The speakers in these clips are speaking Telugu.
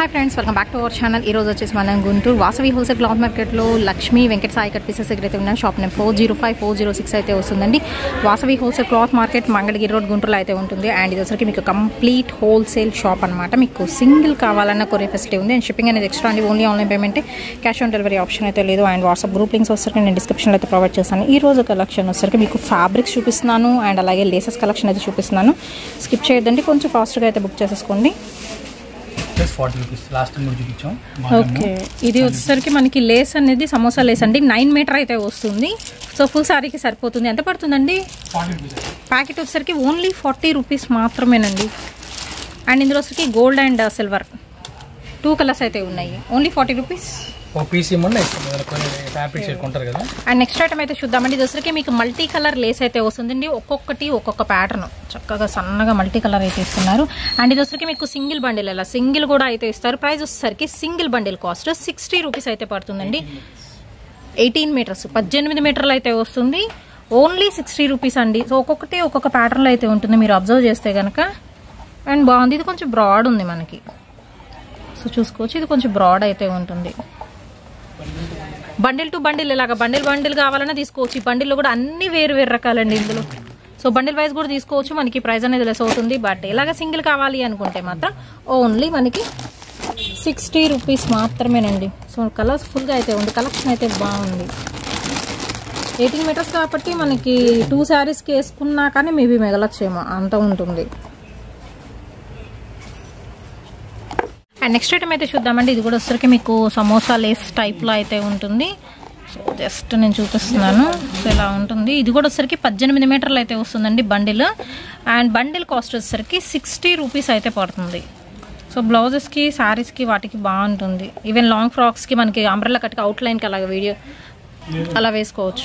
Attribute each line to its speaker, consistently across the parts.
Speaker 1: Hi friends welcome back to our channel ఈ రోజు వచ్చేసి మనం గుంటూరు వాసవి హోల్సేల్ క్లాత్ మార్కెట్లో లక్ష్మీ వెంకట సాయి కట్ పీసెస్ దగ్గర అయితే ఉన్నాం shop number four zero five four zero six అయితే వస్తుందండి Vasavi wholesale cloth market Mangalagiri road గుంటూరులో అయితే ఉంటుంది అండ్ ఇది వచ్చరికి మీకు కంప్లీట్ హోల్సేల్ షాప్ అనమాట మీకు సింగిల్ కావాలన్న కొరే ఫెసిలిటీ ఉంది అండ్ షిప్పింగ్ అనేది ఎక్స్ట్రా అండి only online payment cash on delivery option అయితే లేదు అండ్ వాట్సాప్ గ్రూప్ లింక్స్ వచ్చరికి నేను డిస్క్రిప్షన్లో అయితే ప్రొవైడ్ చేస్తాను ఈ రోజు కలెక్షన్ వచ్చరికి మీకు ఫ్యాబ్రిక్స్ చూపిస్తున్నాను అండ్ అలాగే లేసెస్ కలెక్షన్ అయితే చూపిస్తున్నాను స్కిప్ చేయొద్దండి కొంచెం ఫాస్ట్గా అయితే బుక్ చేసేసుకోండి
Speaker 2: plus forty rupees last time కూడా చూపించాం
Speaker 1: ఓకే ఇది వచ్చేసరికి మనకి లేస్ అనేది సమోసా లేస్ అండి నైన్ మీటర్ అయితే వస్తుంది సో ఫుల్ సారీకి సరిపోతుంది ఎంత పడుతుందండి
Speaker 2: ఫార్టీ రూపీస్
Speaker 1: ప్యాకెట్ వచ్చేసరికి ఓన్లీ ఫార్టీ రూపీస్ మాత్రమేనండి అండ్ ఇందులో వచ్చరికి gold and silver two colours అయితే ఉన్నాయి ఓన్లీ ఫార్టీ రూపీస్
Speaker 2: ఒక పీస్ ఇవ్వమని ఇస్తాం ఏదైనా కొన్ని ఫ్యాబ్రిక్స్ కొంటారు కదా
Speaker 1: అండ్ నెక్స్ట్ ఐటమ్ అయితే చూద్దామండి ఇది వచ్చరికి మీకు మల్టీ కలర్ లేస్ అయితే వస్తుందండి ఒక్కొక్కటి ఒక్కొక్క ప్యాటర్న్ చక్కగా సన్నగా మల్టీ కలర్ అయితే ఇస్తున్నారు అండ్ ఇది వచ్చరికి మీకు సింగిల్ బండిల్ అలా సింగిల్ కూడా అయితే ఇస్తారు ప్రైస్ వచ్చేసరికి single bundle cost sixty rupees అయితే పడుతుందండి ఎయిటీన్ మీటర్స్ పద్దెనిమిది మీటర్లు అయితే వస్తుంది ఓన్లీ సిక్స్టీ రూపీస్ అండి సో ఒక్కొక్కటి ఒక్కొక్క ప్యాటర్న్లో అయితే ఉంటుంది మీరు అబ్జర్వ్ చేస్తే కనుక అండ్ బాగుంది ఇది కొంచెం బ్రాడ్ ఉంది మనకి సో చూసుకోవచ్చు ఇది కొంచెం బ్రాడ్ అయితే ఉంటుంది బండిల్ టు బండిల్ ఇలాగ బండిల్ బండిల్ కావాలన్నా తీసుకోవచ్చు ఈ బండిల్లో కూడా అన్ని వేరు వేరు రకాలండి ఇందులో సో బండిల్ వైజ్ కూడా తీసుకోవచ్చు మనకి ప్రైస్ అనేది లెస్ అవుతుంది బట్ ఇలాగ సింగిల్ కావాలి అనుకుంటే మాత్రం ఓన్లీ మనకి సిక్స్టీ రూపీస్ మాత్రమేనండి సో కలర్ఫుల్గా అయితే ఉంది కలెక్షన్ అయితే బాగుంది ఎయిటీన్ మీటర్స్ కాబట్టి మనకి టూ శారీస్కి వేసుకున్నా కానీ మేబీ మిగలచ్చేమో అంత ఉంటుంది అండ్ నెక్స్ట్ ఐటమ్ అయితే చూద్దామండి ఇది కూడా వచ్చరికి మీకు సమోసా లేస్ టైప్లో అయితే ఉంటుంది సో జస్ట్ నేను చూపిస్తున్నాను సో ఇలా ఉంటుంది ఇది కూడా వచ్చరికి పద్దెనిమిది మీటర్లు అయితే వస్తుందండి బండిల్ అండ్ బండిల్ కాస్ట్ వచ్చేసరికి సిక్స్టీ రూపీస్ అయితే పడుతుంది సో బ్లౌజెస్కి శారీస్కి వాటికి బాగుంటుంది ఈవెన్ లాంగ్ ఫ్రాక్స్కి మనకి అంబ్రెల్లా కట్కి అవుట్లైన్కి అలాగ వీడియో అలా వేసుకోవచ్చు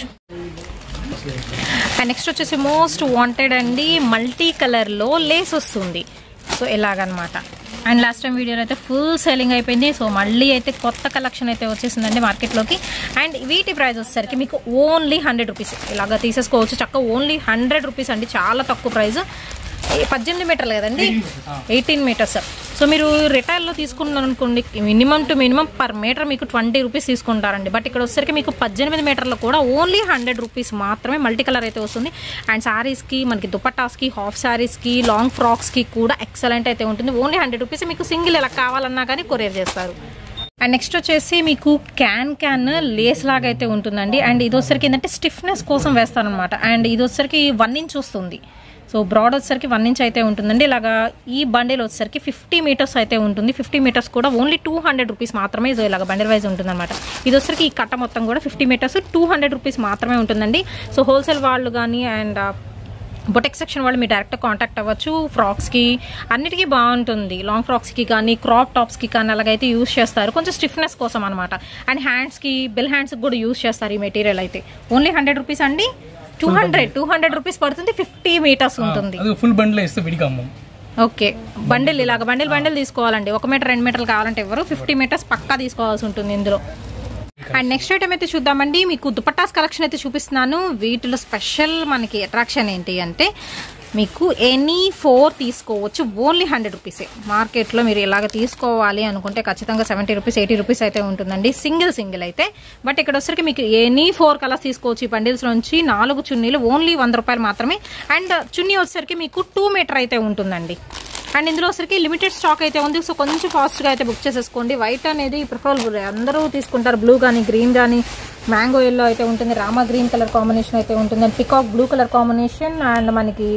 Speaker 1: అండ్ నెక్స్ట్ వచ్చేసి మోస్ట్ వాంటెడ్ అండి మల్టీ కలర్లో లేస్ వస్తుంది సో ఇలాగనమాట అండ్ లాస్ట్ టైం వీడియోలో అయితే ఫుల్ సేలింగ్ అయిపోయింది సో మళ్ళీ అయితే కొత్త కలెక్షన్ అయితే వచ్చేసిందండి మార్కెట్లోకి అండ్ వీటి ప్రైస్ వచ్చేసరికి మీకు ఓన్లీ హండ్రెడ్ రూపీస్ ఇలాగ తీసేసుకోవచ్చు చక్క ఓన్లీ హండ్రెడ్ రూపీస్ అండి చాలా తక్కువ ప్రైస్ పద్దెనిమిది మీటర్లు కదండి ఎయిటీన్ మీటర్స్ సో మీరు రిటైల్లో తీసుకున్నారు అనుకోండి minimum to minimum per meter మీకు ట్వంటీ రూపీస్ తీసుకుంటారండి బట్ ఇక్కడ వచ్చేసరికి మీకు పద్దెనిమిది మీటర్లు కూడా ఓన్లీ హండ్రెడ్ రూపీస్ మాత్రమే మల్టీ కలర్ అయితే వస్తుంది అండ్ శారీస్కి మనకి దుపట్టాస్కి హాఫ్ శారీస్కి లాంగ్ ఫ్రాక్స్కి కూడా ఎక్సలెంట్ అయితే ఉంటుంది ఓన్లీ హండ్రెడ్ రూపీస్ మీకు సింగిల్ ఎలా కావాలన్నా కానీ కొరియర్ చేస్తారు అండ్ నెక్స్ట్ వచ్చేసి మీకు క్యాన్ క్యాన్ లేస్ లాగా అయితే ఉంటుందండి అండ్ ఇది వచ్చరికి ఏంటంటే స్టిఫ్నెస్ కోసం వేస్తారనమాట అండ్ ఇది వచ్చరికి వన్ ఇంచ్ వస్తుంది సో బ్రాడ్ వచ్చేసరికి వన్ ఇంచ్ అయితే ఉంటుందండి ఇలాగా ఈ బండిల్ వచ్చేసరికి ఫిఫ్టీ మీటర్స్ అయితే ఉంటుంది ఫిఫ్టీ మీటర్స్ కూడా ఓన్లీ టూ హండ్రెడ్ రూపీస్ మాత్రమే సో ఇలాగ బండిల్ వైజ్ ఉంటుందన్నమాట ఇది వచ్చేసరికి ఈ కట్ట మొత్తం కూడా fifty meters two hundred rupees మాత్రమే ఉంటుందండి సో హోల్సేల్ వాళ్ళు కానీ అండ్ బొటెక్ సెక్షన్ వాళ్ళు మీరు డైరెక్ట్ కాంటాక్ట్ అవ్వచ్చు ఫ్రాక్స్కి అన్నిటికీ బాగుంటుంది లాంగ్ ఫ్రాక్స్కి కానీ క్రాప్ టాప్స్కి కానీ అలాగైతే యూస్ చేస్తారు కొంచెం స్టిఫ్నెస్ కోసం అనమాట అండ్ హ్యాండ్స్కి బిల్ హ్యాండ్స్కి కూడా యూస్ చేస్తారు ఈ మెటీరియల్ అయితే ఓన్లీ హండ్రెడ్ రూపీస్ అండి two hundred two hundred rupees పడుతుంది ఫిఫ్టీ మీటర్స్ ఉంటుంది
Speaker 2: అది ఫుల్ బండిల్ ఇస్తే విడిగా అమ్మం
Speaker 1: ఓకే బండిల్ ఇలాగ బండిల్ బండిల్ తీసుకోవాలండి ఒక మీటర్ రెండు మీటర్లు కావాలంటే ఎవరు ఫిఫ్టీ మీటర్స్ పక్కా తీసుకోవాల్సి ఉంటుంది ఇందులో అండ్ నెక్స్ట్ ఐటమ్ అయితే చూద్దామండి మీకు దుపట్టాస్ కలెక్షన్ అయితే చూపిస్తున్నాను వీటిలో స్పెషల్ మనకి అట్రాక్షన్ ఏంటి అంటే మీకు ఎనీ ఫోర్ తీసుకోవచ్చు ఓన్లీ హండ్రెడ్ రూపీసే మార్కెట్లో మీరు ఇలాగ తీసుకోవాలి అనుకుంటే ఖచ్చితంగా సెవెంటీ రూపీస్ ఎయిటీ రూపీస్ అయితే ఉంటుందండి సింగిల్ సింగిల్ అయితే బట్ ఇక్కడ వచ్చరికి మీకు ఎనీ ఫోర్ కలర్స్ తీసుకోవచ్చు ఈ బండిల్స్ నుంచి నాలుగు చున్నీలు ఓన్లీ వంద రూపాయలు మాత్రమే అండ్ చున్నీ వచ్చేసరికి మీకు టూ మీటర్ అయితే ఉంటుందండి అండ్ ఇందులో వచ్చరికి లిమిటెడ్ స్టాక్ అయితే ఉంది సో కొంచెం ఫాస్ట్గా అయితే బుక్ చేసేసుకోండి వైట్ అనేది ప్రిఫరబుల్ అందరూ తీసుకుంటారు బ్లూ కానీ గ్రీన్ కానీ మ్యాంగో ఎల్లో అయితే ఉంటుంది రామా గ్రీన్ కలర్ కాంబినేషన్ అయితే ఉంటుంది and peacock blue colour combination and మనకి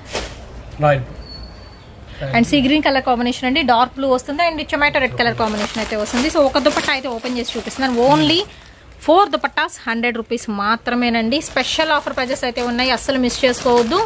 Speaker 2: royal
Speaker 1: and sea green colour combination అండి డార్క్ బ్లూ వస్తుంది and tomato red colour combination అయితే వస్తుంది సో ఒక దుపట్టా అయితే ఓపెన్ చేసి చూపిస్తున్నాను only four dupattas hundred rupees మాత్రమేనండి స్పెషల్ ఆఫర్ ప్రైజెస్ అయితే ఉన్నాయి అస్సలు మిస్ చేసుకోవద్దు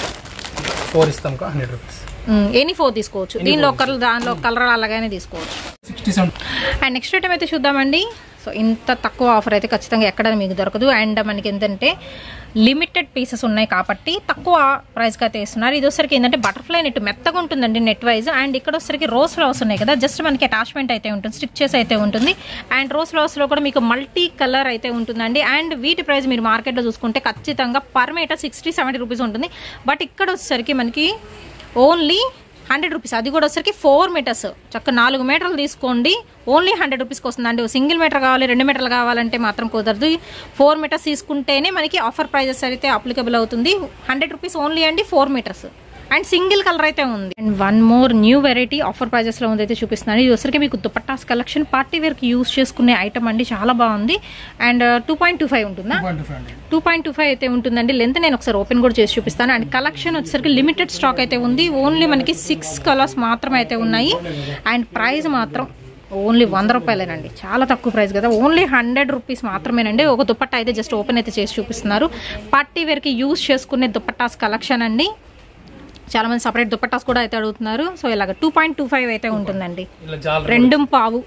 Speaker 2: ఫోర్ ఇస్తాం హండ్రెడ్ రూపీస్
Speaker 1: ఎనీ ఫోర్ తీసుకోవచ్చు దీనిలో ఒక కలర్ దానిలో ఒక కలర్ అలాగనే తీసుకోవచ్చు
Speaker 2: sixty seven
Speaker 1: and next item అయితే చూద్దామండి సో ఇంత తక్కువ ఆఫర్ అయితే ఖచ్చితంగా ఎక్కడ మీకు దొరకదు అండ్ మనకి ఏంటంటే లిమిటెడ్ పీసెస్ ఉన్నాయి కాబట్టి తక్కువ ప్రైస్కి అయితే ఇస్తున్నారు ఇది వచ్చరికి ఏంటంటే బటర్ఫ్లై నెట్ మెత్తగా ఉంటుందండి నెట్ వైజ్ అండ్ ఇక్కడ వచ్చరికి రోజ్ ఫ్లవర్స్ ఉన్నాయి కదా జస్ట్ మనకి అటాచ్మెంట్ అయితే ఉంటుంది స్టిచ్చెస్ అయితే ఉంటుంది అండ్ రోజ్ ఫ్లవర్స్లో కూడా మీకు మల్టీ కలర్ అయితే ఉంటుందండి అండ్ వీటి ప్రైస్ మీరు మార్కెట్లో చూసుకుంటే ఖచ్చితంగా per meter sixty seventy rupees ఉంటుంది బట్ ఇక్కడ వచ్చేసరికి మనకి ఓన్లీ హండ్రెడ్ రూపీస్ అది కూడా వచ్చరికి ఫోర్ మీటర్స్ చక్క నాలుగు మీటర్లు తీసుకోండి ఓన్లీ హండ్రెడ్ రూపీస్కి వస్తుంది అంటే సింగిల్ మీటర్ కావాలి రెండు మీటర్లు కావాలంటే మాత్రం కుదరదు ఫోర్ మీటర్స్ తీసుకుంటేనే మనకి ఆఫర్ ప్రైజెస్ అయితే అప్లికబుల్ అవుతుంది హండ్రెడ్ రూపీస్ ఓన్లీ అండి four meters and single colour అయితే ఉంది and one more new variety offer prices లో ఉంది అయితే చూపిస్తున్నాను ఇది వచ్చరికి మీకు దుపట్టాస్ కలెక్షన్ పార్టీ వేర్ కి యూస్ చేసుకునే ఐటమ్ అండి చాలా బాగుంది and two point two five ఉంటుందా
Speaker 2: పాయింట్ ఫైవ్ అండి
Speaker 1: టూ పాయింట్ టూ ఫైవ్ అయితే ఉంటుందండి లెంత్ నేను ఒకసారి ఓపెన్ కూడా చేసి చూపిస్తాను అండ్ కలెక్షన్ వచ్చేసరికి లిమిటెడ్ స్టాక్ అయితే ఉంది ఓన్లీ మనకి సిక్స్ కలర్స్ మాత్రమే అయితే ఉన్నాయి అండ్ ప్రైస్ మాత్రం ఓన్లీ వంద రూపాయలేనండి చాలా తక్కువ ప్రైస్ కదా ఓన్లీ హండ్రెడ్ రూపీస్ మాత్రమేనండి ఒక దుపట్టా అయితే జస్ట్ ఓపెన్ అయితే చేసి చూపిస్తున్నారు పార్టీ వేర్కి యూస్ చేసుకునే దుపట్టాస్ కలెక్షన్ అండి చాలా మంది సపరేట్ దుపట్టాస్ కూడా అయితే అడుగుతున్నారు సో ఇలాగ టూ పాయింట్ టూ ఫైవ్ అయితే ఉంటుందండి
Speaker 2: ఇలా జాల్
Speaker 1: రెండు పావు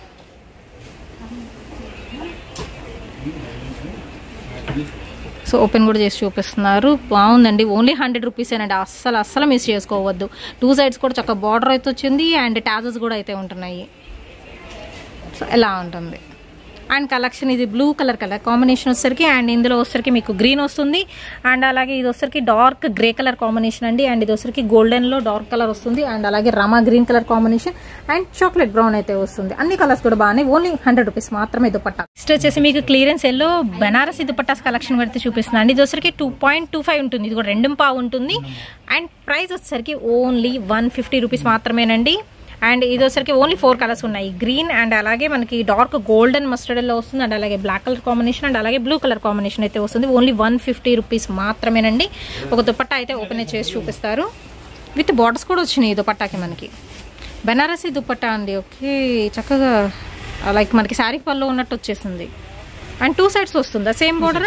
Speaker 1: సో ఓపెన్ కూడా చేసి చూపిస్తున్నారు బాగుందండి ఓన్లీ హండ్రెడ్ రూపీసేనండి అస్సలు అస్సలు మిస్ చేసుకోవద్దు టూ సైడ్స్ కూడా చక్కగా బార్డర్ అయితే వచ్చింది అండ్ టాజెస్ కూడా అయితే ఉంటున్నాయి సో ఎలా ఉంటుంది అండ్ కలెక్షన్ ఇది బ్లూ కలర్ కలర్ కాంబినేషన్ వచ్చేసరికి అండ్ ఇందులో వచ్చేసరికి మీకు గ్రీన్ వస్తుంది అండ్ అలాగే ఇది వచ్చేసరికి డార్క్ గ్రే కలర్ కాంబినేషన్ అండి అండ్ ఇది వచ్చేసరికి గోల్డెన్ లో డార్క్ కలర్ వస్తుంది అండ్ అలాగే Rama green colour combination and chocolate brown అయితే వస్తుంది అన్ని కలర్స్ కూడా బాగానే ఓన్లీ హండ్రెడ్ రూపీస్ మాత్రమే దుపట్టా నెక్స్ట్ వచ్చేసి మీకు clearance yellow Banarasi dupattas collection కూడా అయితే చూపిస్తున్నాను అండి ఇది వచ్చేసరికి టూ పాయింట్ టూ ఫైవ్ ఉంటుంది ఇది కూడా రెండు పావు ఉంటుంది అండ్ ప్రైస్ వచ్చేసరికి ఓన్లీ వన్ ఫిఫ్టీ రూపీస్ మాత్రమేనండి అండ్ ఇది వచ్చరికి ఓన్లీ ఫోర్ కలర్స్ ఉన్నాయి గ్రీన్ అండ్ అలాగే మనకి డార్క్ గోల్డెన్ మస్టర్డ్ లో వస్తుంది అండ్ అలాగే బ్లాక్ కలర్ కాంబినేషన్ అండ్ అలాగే బ్లూ కలర్ కాంబినేషన్ అయితే వస్తుంది ఓన్లీ వన్ ఫిఫ్టీ రూపీస్ మాత్రమేనండి ఒక దుపట్టా అయితే ఓపెన్ చేసి చూపిస్తారు విత్ బార్డర్స్ కూడా వచ్చినాయి ఈ దుపట్టాకి మనకి బెనారసీ దుపట్టా అండి ఓకే చక్కగా లైక్ మనకి శారీ పళ్ళు ఉన్నట్టు వచ్చేసింది అండ్ టూ సైడ్స్ వస్తుందా same border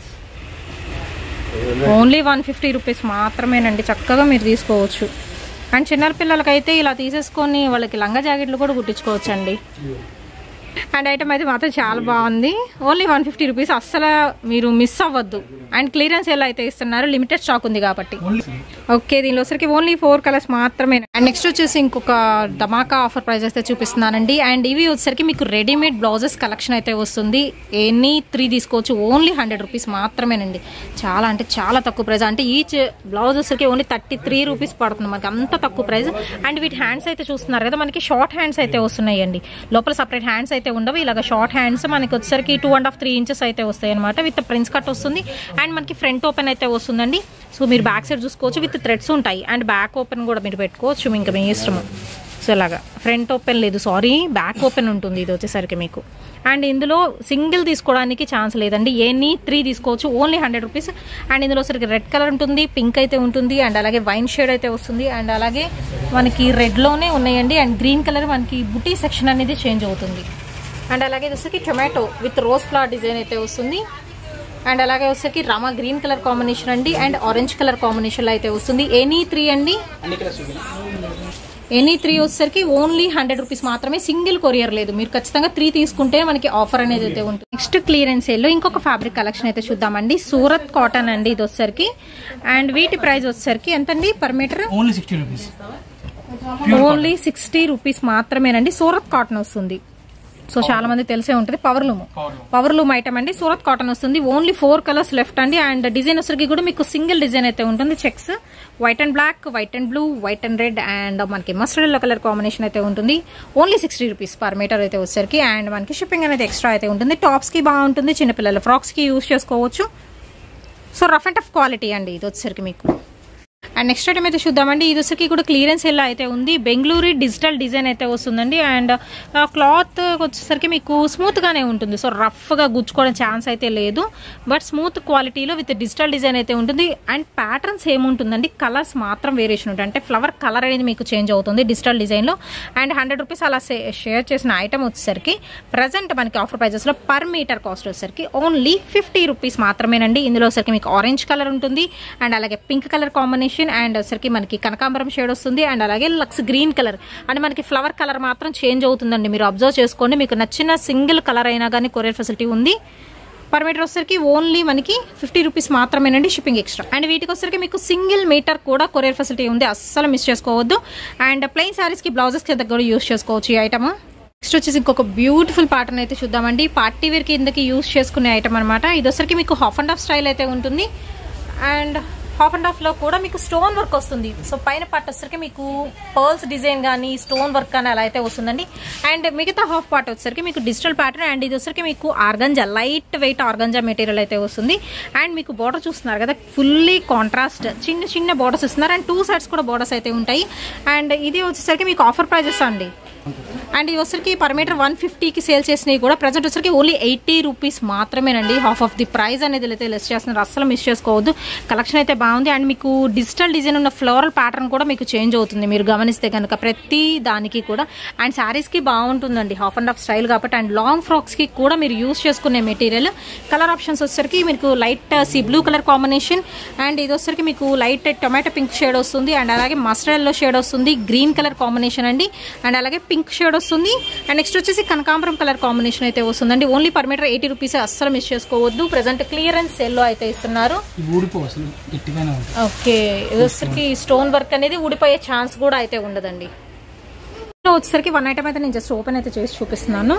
Speaker 1: only one fifty rupees మాత్రమేనండి చక్కగా మీరు తీసుకోవచ్చు అండ్ చిన్న పిల్లలకైతే ఇలా తీసేసుకొని వాళ్ళకి లంగా జాకెట్లు కూడా కుట్టించుకోవచ్చు అండి అండ్ ఐటమ్ అయితే మాత్రం చాలా బాగుంది ఓన్లీ వన్ ఫిఫ్టీ రూపీస్ అస్సలు మీరు మిస్ అవ్వద్దు అండ్ క్లియరెన్స్ ఎలా అయితే ఇస్తున్నారు లిమిటెడ్ స్టాక్ ఉంది కాబట్టి
Speaker 2: ఓన్లీ
Speaker 1: ఓకే దీనిలో వచ్చరికి ఓన్లీ ఫోర్ కలర్స్ మాత్రమే అండ్ నెక్స్ట్ వచ్చేసి ఇంకొక ధమాకా ఆఫర్ ప్రైస్ అయితే చూపిస్తున్నానండి అండ్ ఇవి వచ్చేసరికి మీకు రెడీమేడ్ బ్లౌజెస్ కలెక్షన్ అయితే వస్తుంది ఎనీ త్రీ తీసుకోవచ్చు ఓన్లీ హండ్రెడ్ రూపీస్ మాత్రమేనండి చాలా అంటే చాలా తక్కువ ప్రైస్ అంటే ఈచ్ బ్లౌజ్ వచ్చరికి ఓన్లీ థర్టీ త్రీ రూపీస్ పడుతుంది మనకి అంత తక్కువ ప్రైస్ అండ్ వీటి హ్యాండ్స్ అయితే చూస్తున్నారు కదా మనకి షార్ట్ హ్యాండ్స్ అయితే వస్తున్నాయండి లోపల సపరేట్ హ్యాండ్స్ అయితే ఉండవు ఇలాగ షార్ట్ హ్యాండ్స్ మనకి వచ్చేసరికి two and half three inches అయితే వస్తాయి అనమాట విత్ ప్రిన్స్ కట్ వస్తుంది అండ్ మనకి ఫ్రంట్ ఓపెన్ అయితే వస్తుందండి సో మీరు బ్యాక్ సైడ్ చూసుకోవచ్చు విత్ థ్రెడ్స్ ఉంటాయి అండ్ బ్యాక్ ఓపెన్ కూడా మీరు పెట్టుకోవచ్చు ఇంకా మీ ఇష్టము సో ఇలాగా ఫ్రంట్ ఓపెన్ లేదు సారీ బ్యాక్ ఓపెన్ ఉంటుంది ఇది వచ్చేసరికి మీకు అండ్ ఇందులో సింగిల్ తీసుకోవడానికి ఛాన్స్ లేదండి ఎనీ త్రీ తీసుకోవచ్చు ఓన్లీ హండ్రెడ్ రూపీస్ అండ్ ఇందులో సరికి రెడ్ కలర్ ఉంటుంది పింక్ అయితే ఉంటుంది అండ్ అలాగే వైన్ షేడ్ అయితే వస్తుంది అండ్ అలాగే మనకి రెడ్లోనే ఉన్నాయండి అండ్ గ్రీన్ కలర్ మనకి బుటీ సెక్షన్ అనేది చేంజ్ అవుతుంది అండ్ అలాగే ఇది వచ్చేసరికి tomato with rose flower design అయితే వస్తుంది అండ్ అలాగే వచ్చేసరికి రమా గ్రీన్ కలర్ కాంబినేషన్ అండి అండ్ ఆరెంజ్ కలర్ కాంబినేషన్ లో అయితే వస్తుంది ఎనీ త్రీ అండి ఎనీ త్రీ వచ్చేసరికి ఓన్లీ హండ్రెడ్ రూపీస్ మాత్రమే సింగిల్ కొరియర్ లేదు మీరు ఖచ్చితంగా త్రీ తీసుకుంటే మనకి ఆఫర్ అనేది అయితే ఉంటుంది నెక్స్ట్ క్లియరెన్స్ సేల్ లో ఇంకొక ఫ్యాబ్రిక్ కలెక్షన్ అయితే చూద్దామండి సూరత్ కాటన్ అండి ఇది వచ్చేసరికి అండ్ వీటి ప్రైస్ వచ్చేసరికి ఎంతండి per metre
Speaker 2: only sixty rupees
Speaker 1: only sixty rupees మాత్రమేనండి సూరత్ కాటన్ వస్తుంది సో చాలా మంది తెలిసే ఉంటుంది power loom
Speaker 2: Power loom.
Speaker 1: Power loom item అండి సూరత్ కాటన్ వస్తుంది ఓన్లీ ఫోర్ కలర్స్ లెఫ్ట్ అండి అండ్ డిజైన్ వచ్చరికి కూడా మీకు సింగిల్ డిజైన్ అయితే ఉంటుంది checks white and black white and blue white and red and మనకి మస్టర్డ్ ఎల్లో కలర్ కాంబినేషన్ అయితే ఉంటుంది only sixty rupees per meter అయితే వచ్చేసరికి అండ్ మనకి షిప్పింగ్ అనేది ఎక్స్ట్రా అయితే ఉంటుంది టాప్స్ కి బాగుంటుంది చిన్నపిల్లల ఫ్రాక్స్ కి యూస్ చేసుకోవచ్చు so rough and tough quality అండి ఇది వచ్చేసరికి మీకు అండ్ నెక్స్ట్ ఐటమ్ అయితే చూద్దామండి ఇది వచ్చరికి కూడా క్లియరెన్స్ ఎలా అయితే ఉంది బెంగళూరు డిజిటల్ డిజైన్ అయితే వస్తుందండి అండ్ క్లాత్ వచ్చేసరికి మీకు స్మూత్ గానే ఉంటుంది సో రఫ్ గా గుచ్చుకోవడం ఛాన్స్ అయితే లేదు బట్ స్మూత్ క్వాలిటీలో విత్ డిజిటల్ డిజైన్ అయితే ఉంటుంది అండ్ ప్యాటర్న్స్ ఏముంటుందండి కలర్స్ మాత్రం వేరియేషన్ ఉంటుంది అంటే ఫ్లవర్ కలర్ అనేది మీకు చేంజ్ అవుతుంది డిజిటల్ డిజైన్ లో అండ్ హండ్రెడ్ రూపీస్ అలా షేర్ చేసిన ఐటమ్ వచ్చేసరికి ప్రజెంట్ మనకి ఆఫర్ ప్రైజెస్ లో పర్ మీటర్ కాస్ట్ వచ్చేసరికి ఓన్లీ ఫిఫ్టీ రూపీస్ మాత్రమేనండి ఇందులో వచ్చరికి మీకు ఆరెంజ్ కలర్ ఉంటుంది అండ్ అలాగే పింక్ కలర్ కాంబినేషన్ అండ్ వచ్చరికి మనకి కనకాంబరం షేడ్ వస్తుంది అండ్ అలాగే లక్స్ గ్రీన్ కలర్ అండ్ మనకి ఫ్లవర్ కలర్ మాత్రం చేంజ్ అవుతుందండి మీరు అబ్జర్వ్ చేసుకోండి మీకు నచ్చిన సింగిల్ కలర్ అయినా కానీ కొరియర్ ఫెసిలిటీ ఉంది పర్ మీటర్ వచ్చరికి ఓన్లీ మనకి ఫిఫ్టీ రూపీస్ మాత్రమేనండి షిప్పింగ్ ఎక్స్ట్రా అండ్ వీటికి వచ్చరికి మీకు సింగిల్ మీటర్ కూడా కొరియర్ ఫెసిలిటీ ఉంది అస్సలు మిస్ చేసుకోవద్దు అండ్ ప్లెయిన్ శారీస్ కి బ్లౌజెస్ కింద కూడా యూస్ చేసుకోవచ్చు ఈ ఐటమ్ నెక్స్ట్ వచ్చేసి ఇంకొక బ్యూటిఫుల్ ప్యాటర్న్ అయితే చూద్దామండి పార్టీ వేర్ కిందకి యూస్ చేసుకునే ఐటమ్ అనమాట ఇది వచ్చరికి మీకు హాఫ్ అండ్ హాఫ్ స్టైల్ అయితే ఉంటుంది అండ్ హాఫ్ అండ్ హాఫ్ లో కూడా మీకు స్టోన్ వర్క్ వస్తుంది సో పైన పార్ట్ వచ్చేసరికి మీకు పర్ల్స్ డిజైన్ కానీ స్టోన్ వర్క్ కానీ అలా అయితే వస్తుందండి అండ్ మిగతా హాఫ్ పార్ట్ వచ్చేసరికి మీకు డిజిటల్ ప్యాటర్న్ అండ్ ఇది వచ్చేసరికి మీకు organza light weight organza material అయితే వస్తుంది అండ్ మీకు బోర్డర్ చూస్తున్నారు కదా ఫుల్లీ కాంట్రాస్ట్ చిన్న చిన్న బోర్డర్స్ ఇస్తున్నారు అండ్ టూ సైడ్స్ కూడా బోర్డర్స్ అయితే ఉంటాయి అండ్ ఇది వచ్చేసరికి మీకు ఆఫర్ ప్రైజెస్ అండి అండ్ ఇది వచ్చరికి పర్ మీటర్ వన్ ఫిఫ్టీకి సేల్ చేసినవి కూడా ప్రజెంట్ వచ్చరికి ఓన్లీ ఎయిటీ రూపీస్ మాత్రమేనండి హాఫ్ ఆఫ్ ది ప్రైస్ అనేది అయితే లెస్ చేస్తున్నారు అస్సలు మిస్ చేసుకోవద్దు కలెక్షన్ అయితే బాగుంది అండ్ మీకు డిజిటల్ డిజైన్ ఉన్న ఫ్లోరల్ ప్యాటర్న్ కూడా మీకు చేంజ్ అవుతుంది మీరు గమనిస్తే కనుక ప్రతి దానికి కూడా అండ్ శారీస్కి బాగుంటుందండి హాఫ్ అండ్ హాఫ్ స్టైల్ కాబట్టి అండ్ లాంగ్ ఫ్రాక్స్కి కూడా మీరు యూస్ చేసుకునే మెటీరియల్ కలర్ ఆప్షన్స్ వచ్చరికి మీకు light sea blue colour combination and ఇది వచ్చరికి మీకు లైట్ టొమాటో పింక్ షేడ్ వస్తుంది అండ్ అలాగే మస్టర్డ్ ఎల్లో షేడ్ వస్తుంది గ్రీన్ కలర్ కాంబినేషన్ అండి అండ్ అలాగే పింక్ షేడ్ వస్తుంది అండ్ నెక్స్ట్ వచ్చేసి కనకాంబరం కలర్ కాంబినేషన్ అయితే వస్తుందండి only per meter eighty rupees అస్సలు మిస్ చేసుకోవద్దు ప్రజెంట్ క్లియరెన్స్ సెల్లో అయితే ఇస్తున్నారు
Speaker 2: ఇవి ఊడిపోవు అసలు గట్టిగానే ఉంటుంది
Speaker 1: ఓకే ఇది వచ్చేసరికి స్టోన్ వర్క్ అనేది ఊడిపోయే ఛాన్స్ కూడా అయితే ఉండదండి ఇందులో వచ్చేసరికి వన్ ఐటమ్ అయితే నేను జస్ట్ ఓపెన్ అయితే చేసి చూపిస్తున్నాను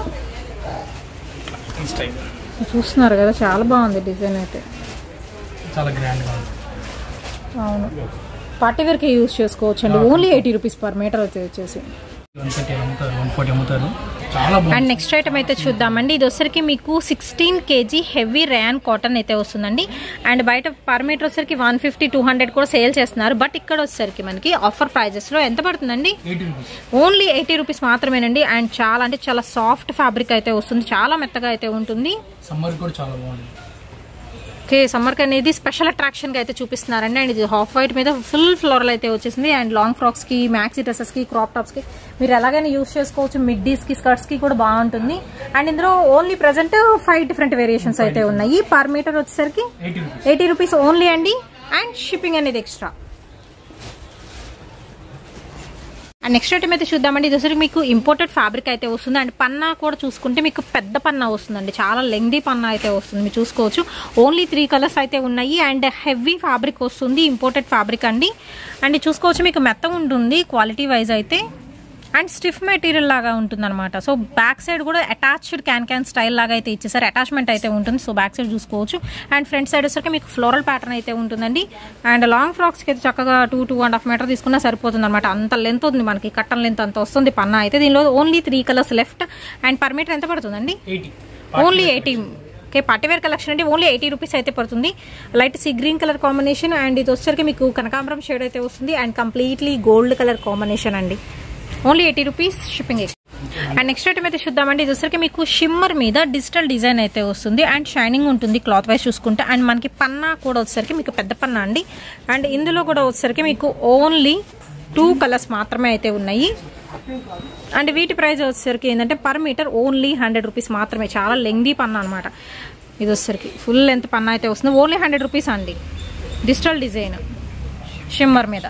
Speaker 2: ఈ స్టైల్
Speaker 1: చూస్తున్నారు కదా చాలా బాగుంది డిజైన్ అయితే
Speaker 2: చాలా గ్రాండ్గా ఉంది
Speaker 1: అవును పార్టీ వేర్కి యూజ్ చేసుకోవచ్చు అండి only eighty rupees per meter అయితే వచ్చేసి
Speaker 2: వన్ థర్టీ అమ్ముతారు వన్ ఫార్టీ అమ్ముతారు చాలా బాగుంది
Speaker 1: అండ్ నెక్స్ట్ ఐటమ్ అయితే చూద్దామండి ఇది వచ్చరికి మీకు sixteen KG heavy rayon cotton అయితే వస్తుందండి అండ్ బయట పర్ మీటర్ వచ్చరికి వన్ ఫిఫ్టీ టూ హండ్రెడ్ కూడా సేల్ చేస్తున్నారు బట్ ఇక్కడ వచ్చేసరికి మనకి ఆఫర్ ప్రైజెస్లో ఎంత పడుతుందండి
Speaker 2: eighty rupees
Speaker 1: only eighty rupees మాత్రమేనండి అండ్ చాలా అంటే చాలా సాఫ్ట్ ఫ్యాబ్రిక్ అయితే వస్తుంది చాలా మెత్తగా అయితే ఉంటుంది
Speaker 2: సమ్మర్ కూడా చాలా బాగుంది
Speaker 1: ఓకే సమ్మర్కి అనేది స్పెషల్ అట్రాక్షన్గా అయితే చూపిస్తున్నారండి అండ్ ఇది హాఫ్ వైట్ మీద ఫుల్ ఫ్లోరల్ అయితే వచ్చేసింది అండ్ లాంగ్ ఫ్రాక్స్కి మ్యాక్సీ డ్రెస్సెస్కి క్రాప్ టాప్స్కి మీరు ఎలాగైనా యూస్ చేసుకోవచ్చు మిడ్డీస్కి స్కర్ట్స్కి కూడా బాగుంటుంది అండ్ ఇందులో only present five different variations అయితే ఉన్నాయి పర్ మీటర్ వచ్చేసరికి
Speaker 2: eighty rupees
Speaker 1: eighty rupees only అండి అండ్ షిప్పింగ్ అనేది ఎక్స్ట్రా అండ్ నెక్స్ట్ ఐటమ్ అయితే చూద్దామండి ఇది వచ్చరికి మీకు ఇంపోర్టెడ్ ఫ్యాబ్రిక్ అయితే వస్తుంది అండ్ పన్నా కూడా చూసుకుంటే మీకు పెద్ద పన్నా వస్తుందండి చాలా లెంగ్దీ పన్నా అయితే వస్తుంది మీరు చూసుకోవచ్చు ఓన్లీ త్రీ కలర్స్ అయితే ఉన్నాయి అండ్ హెవీ ఫ్యాబ్రిక్ వస్తుంది ఇంపోర్టెడ్ ఫ్యాబ్రిక్ అండి అండ్ చూసుకోవచ్చు మీకు మెత్తగా ఉంటుంది క్వాలిటీ వైజ్ అయితే అండ్ స్టిఫ్ మెటీరియల్ లాగా ఉంటుందన్నమాట సో బ్యాక్ సైడ్ కూడా అటాచ్డ్ క్యాన్ క్యాన్ స్టైల్ లాగా అయితే ఇచ్చేసారు అటాచ్మెంట్ అయితే ఉంటుంది సో బ్యాక్ సైడ్ చూసుకోవచ్చు అండ్ ఫ్రంట్ సైడ్ వచ్చరికి మీకు ఫ్లోరల్ ప్యాటర్న్ అయితే ఉంటుందండి అండ్ లాంగ్ ఫ్రాక్స్కి అయితే చక్కగా two two and half metre తీసుకున్నా సరిపోతుంది అనమాట అంత లెంత్ ఉంది మనకి కట్టన్ లెంత్ అంత వస్తుంది పన్నా అయితే దీనిలో only three colours left and per metre ఎంత పడుతుందండి
Speaker 2: eighty
Speaker 1: only eighty okay party wear collection అంటే ఓన్లీ ఎయిటీ రూపీస్ అయితే పడుతుంది light sea green colour combination and ఇది వచ్చేసరికి మీకు కనకాంబరం షేడ్ అయితే వస్తుంది and completely gold colour combination అండి only eighty rupees shipping and next item అయితే చూద్దామండి ఇది వచ్చరికి మీకు షిమ్మర్ మీద డిజిటల్ డిజైన్ అయితే వస్తుంది అండ్ షైనింగ్ ఉంటుంది క్లాత్ వైజ్ చూసుకుంటే అండ్ మనకి పన్నా కూడా వచ్చేసరికి మీకు పెద్ద పన్నా అండి అండ్ ఇందులో కూడా వచ్చేసరికి మీకు ఓన్లీ టూ కలర్స్ మాత్రమే అయితే ఉన్నాయి అండ్ వీటి ప్రైస్ వచ్చేసరికి ఏంటంటే per metre only hundred rupees మాత్రమే చాలా లెంగ్దీ పన్నా అనమాట ఇది వచ్చేసరికి ఫుల్ లెంత్ పన్నా అయితే వస్తుంది ఓన్లీ హండ్రెడ్ రూపీస్ అండి డిజిటల్ డిజైన్ షిమ్మర్ మీద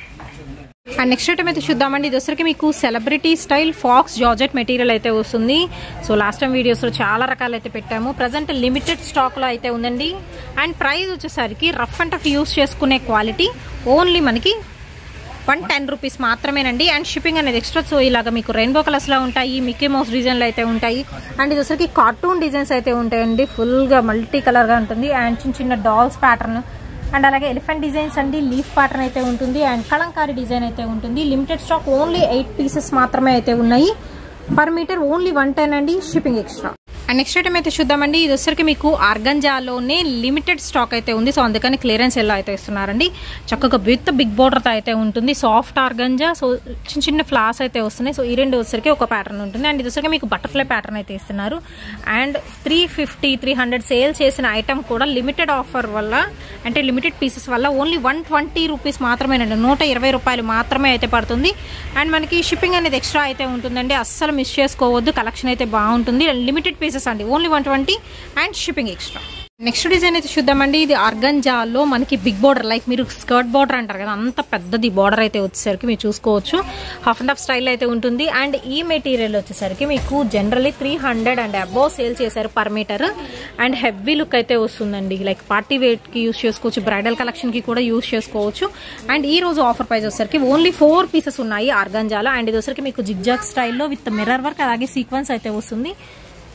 Speaker 1: అండ్ నెక్స్ట్ ఐటమ్ అయితే చూద్దామండి ఇది వచ్చరికి మీకు celebrity style faux georgette material అయితే వస్తుంది సో లాస్ట్ టైం వీడియోస్లో చాలా రకాలు అయితే పెట్టాము ప్రజెంట్ లిమిటెడ్ స్టాక్లో అయితే ఉందండి అండ్ ప్రైస్ వచ్చేసరికి రఫ్ అండ్ టఫ్ యూస్ చేసుకునే క్వాలిటీ ఓన్లీ మనకి వన్ టెన్ రూపీస్ మాత్రమేనండి అండ్ షిప్పింగ్ అనేది ఎక్స్ట్రా సో ఇలాగ మీకు రెయిన్బో కలర్స్లో ఉంటాయి మిక్కీ మౌస్ డిజైన్లు అయితే ఉంటాయి అండ్ ఇది వచ్చరికి కార్టూన్ డిజైన్స్ అయితే ఉంటాయండి ఫుల్గా మల్టీ కలర్గా ఉంటుంది అండ్ చిన్న చిన్న డాల్స్ ప్యాటర్న్ అండ్ అలాగే ఎలిఫెంట్ డిజైన్స్ అండి లీఫ్ ప్యాటర్న్ అయితే ఉంటుంది అండ్ కలంకారీ డిజైన్ అయితే ఉంటుంది limited stock only eight pieces మాత్రమే అయితే ఉన్నాయి per metre only one ten అండి shipping extra and next item అయితే చూద్దామండి ఇది వచ్చరికి మీకు ఆర్గంజాలోనే లిమిటెడ్ స్టాక్ అయితే ఉంది సో అందుకని క్లియరెన్స్ ఎలా అయితే ఇస్తున్నారండి చక్కగా విత్ బిగ్ బోర్డర్తో అయితే ఉంటుంది సాఫ్ట్ ఆర్గంజా సో చిన్న చిన్న ఫ్లాస్ అయితే వస్తున్నాయి సో ఈ రెండు వచ్చరికి ఒక ప్యాటర్న్ ఉంటుంది అండ్ ఇది వచ్చరికి మీకు బటర్ఫ్లై ప్యాటర్న్ అయితే ఇస్తున్నారు and three fifty three hundred sale చేసిన ఐటమ్ కూడా లిమిటెడ్ ఆఫర్ వల్ల అంటే లిమిటెడ్ పీసెస్ వల్ల ఓన్లీ వన్ ట్వంటీ రూపీస్ మాత్రమేనండి నూట ఇరవై రూపాయలు మాత్రమే అయితే పడుతుంది అండ్ మనకి షిప్పింగ్ అనేది ఎక్స్ట్రా అయితే ఉంటుందండి అస్సలు మిస్ చేసుకోవద్దు కలెక్షన్ అయితే బాగుంటుంది లిమిటెడ్ పీసెస్ అండి only one twenty and shipping extra next design అయితే చూద్దామండి ఇది ఆర్గంజాలో మనకి బిగ్ బార్డర్ లైక్ మీరు స్కర్ట్ బార్డర్ అంటారు కదా అంత పెద్దది బార్డర్ అయితే వచ్చేసరికి మీరు చూసుకోవచ్చు హాఫ్ అండ్ హాఫ్ స్టైల్ అయితే ఉంటుంది అండ్ ఈ మెటీరియల్ వచ్చేసరికి మీకు generally three hundred and above sale చేశారు per metre and heavy look అయితే వస్తుందండి లైక్ పార్టీ వేర్కి యూస్ చేసుకోవచ్చు బ్రైడల్ కలెక్షన్కి కూడా యూస్ చేసుకోవచ్చు అండ్ ఈ రోజు ఆఫర్ ప్రైస్ వచ్చేసరికి ఓన్లీ ఫోర్ పీసెస్ ఉన్నాయి ఆర్గంజాలో అండ్ ఇది వచ్చరికి మీకు జిగ్జాగ్ స్టైల్లో విత్ మిర్రర్ వర్క్ అలాగే సీక్వెన్స్ అయితే వస్తుంది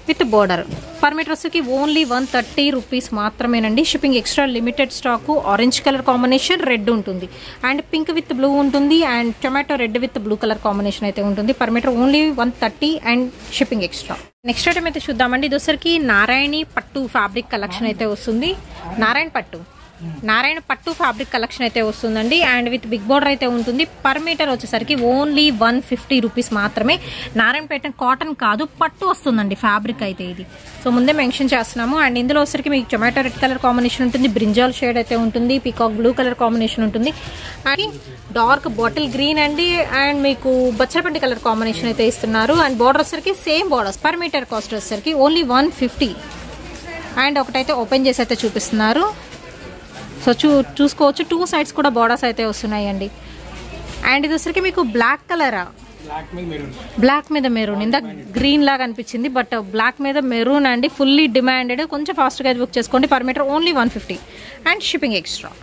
Speaker 1: విత్ బోర్డర్ పర్ మీటర్ వచ్చేకి ఓన్లీ వన్ థర్టీ రూపీస్ మాత్రమేనండి shipping extra limited stock orange colour combination red ఉంటుంది అండ్ పింక్ విత్ బ్లూ ఉంటుంది and tomato red with blue colour combination అయితే ఉంటుంది per metre only one thirty and shipping extra next item అయితే చూద్దామండి ఇది వచ్చరికి నారాయణి పట్టు ఫ్యాబ్రిక్ కలెక్షన్ అయితే వస్తుంది నారాయణ పట్టు నారాయణ పట్టు ఫ్యాబ్రిక్ కలెక్షన్ అయితే వస్తుందండి అండ్ విత్ బిగ్ బోర్డర్ అయితే ఉంటుంది పర్ మీటర్ వచ్చేసరికి ఓన్లీ వన్ ఫిఫ్టీ రూపీస్ మాత్రమే నారాయణ పేటర్న్ కాటన్ కాదు పట్టు వస్తుందండి ఫ్యాబ్రిక్ అయితే ఇది సో ముందే మెన్షన్ చేస్తున్నాము అండ్ ఇందులో వచ్చరికి మీకు టొమాటో రెడ్ కలర్ కాంబినేషన్ ఉంటుంది బ్రింజాల్ షేడ్ అయితే ఉంటుంది పీకాక్ బ్లూ కలర్ కాంబినేషన్ ఉంటుంది అండ్ డార్క్ బాటిల్ గ్రీన్ అండి అండ్ మీకు బచ్చలపండి కలర్ కాంబినేషన్ అయితే ఇస్తున్నారు అండ్ బార్డర్ వచ్చరికి same borders per metre cost వచ్చేసరికి ఓన్లీ వన్ ఫిఫ్టీ అండ్ ఒకటైతే ఓపెన్ చేసి అయితే చూపిస్తున్నారు సో చూ చూసుకోవచ్చు టూ సైడ్స్ కూడా బార్డర్స్ అయితే వస్తున్నాయండి అండ్ ఇది వచ్చరికి మీకు బ్లాక్ కలరా
Speaker 2: బ్లాక్ మీద మెరూన్
Speaker 1: బ్లాక్ మీద మెరూన్ ఇందాక గ్రీన్ లాగా అనిపించింది బట్ బ్లాక్ మీద మెరూన్ అండి ఫుల్లీ డిమాండెడ్ కొంచెం ఫాస్ట్గా అయితే బుక్ చేసుకోండి per metre only one fifty and shipping extra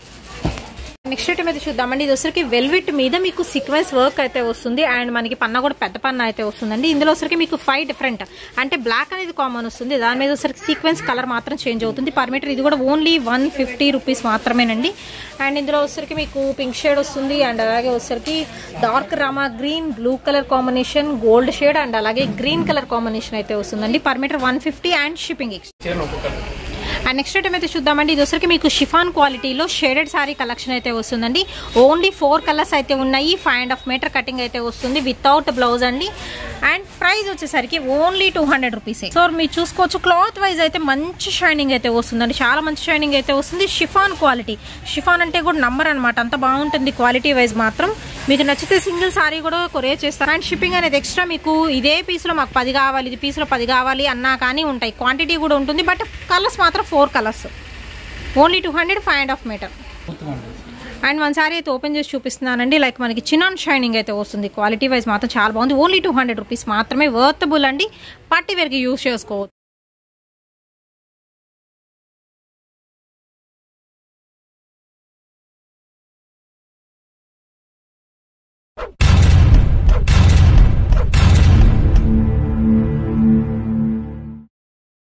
Speaker 1: next item అయితే చూద్దామండి ఇది వచ్చరికి వెల్వెట్ మీద మీకు సీక్వెన్స్ వర్క్ అయితే వస్తుంది అండ్ మనకి పన్న కూడా పెద్ద పన్న అయితే వస్తుందండి ఇందులో వచ్చరికి మీకు ఫైవ్ డిఫరెంట్ అంటే బ్లాక్ అనేది కామన్ వస్తుంది దాని మీద వచ్చరికి సీక్వెన్స్ కలర్ మాత్రం చేంజ్ అవుతుంది పర్ మీటర్ ఇది కూడా ఓన్లీ వన్ ఫిఫ్టీ రూపీస్ మాత్రమేనండి అండ్ ఇందులో వచ్చరికి మీకు పింక్ షేడ్ వస్తుంది అండ్ అలాగే వచ్చరికి dark Rama green blue colour combination gold shade and అలాగే గ్రీన్ కలర్ కాంబినేషన్ అయితే వస్తుందండి per metre one fifty and shipping extra
Speaker 2: చీరలు ఒక్కొక్కరు
Speaker 1: అండ్ నెక్స్ట్ ఐటమ్ అయితే చూద్దామండి ఇది వచ్చరికి మీకు షిఫాన్ క్వాలిటీలో షేడెడ్ సారీ కలెక్షన్ అయితే వస్తుందండి ఓన్లీ ఫోర్ కలర్స్ అయితే ఉన్నాయి five and half metre cutting అయితే వస్తుంది వితౌట్ బ్లౌజ్ అండి అండ్ ప్రైస్ వచ్చేసరికి only two hundred rupees so మీరు చూసుకోవచ్చు క్లాత్ వైజ్ అయితే మంచి షైనింగ్ అయితే వస్తుందండి చాలా మంచి షైనింగ్ అయితే వస్తుంది షిఫాన్ క్వాలిటీ షిఫాన్ అంటే కూడా నంబర్ అనమాట అంత బాగుంటుంది క్వాలిటీ వైజ్ మాత్రం మీకు నచ్చితే సింగిల్ సారీ కూడా కొరియర్ చేస్తారు అండ్ షిప్పింగ్ అనేది ఎక్స్ట్రా మీకు ఇదే పీస్లో మాకు పది కావాలి ఇది పీస్లో పది కావాలి అన్నా కానీ ఉంటాయి క్వాంటిటీ కూడా ఉంటుంది బట్ కలర్స్ మాత్రం four colours only two hundred five and half metre
Speaker 2: మొత్తం అండి
Speaker 1: అండ్ వన్ సారీ అయితే ఓపెన్ చేసి చూపిస్తున్నానండి లైక్ మనకి చిన్న షైనింగ్ అయితే వస్తుంది క్వాలిటీ వైజ్ మాత్రం చాలా బాగుంది ఓన్లీ టూ హండ్రెడ్ రూపీస్ మాత్రమే వర్తబుల్ అండి పార్టీ వేర్కి యూస్ చేసుకోవచ్చు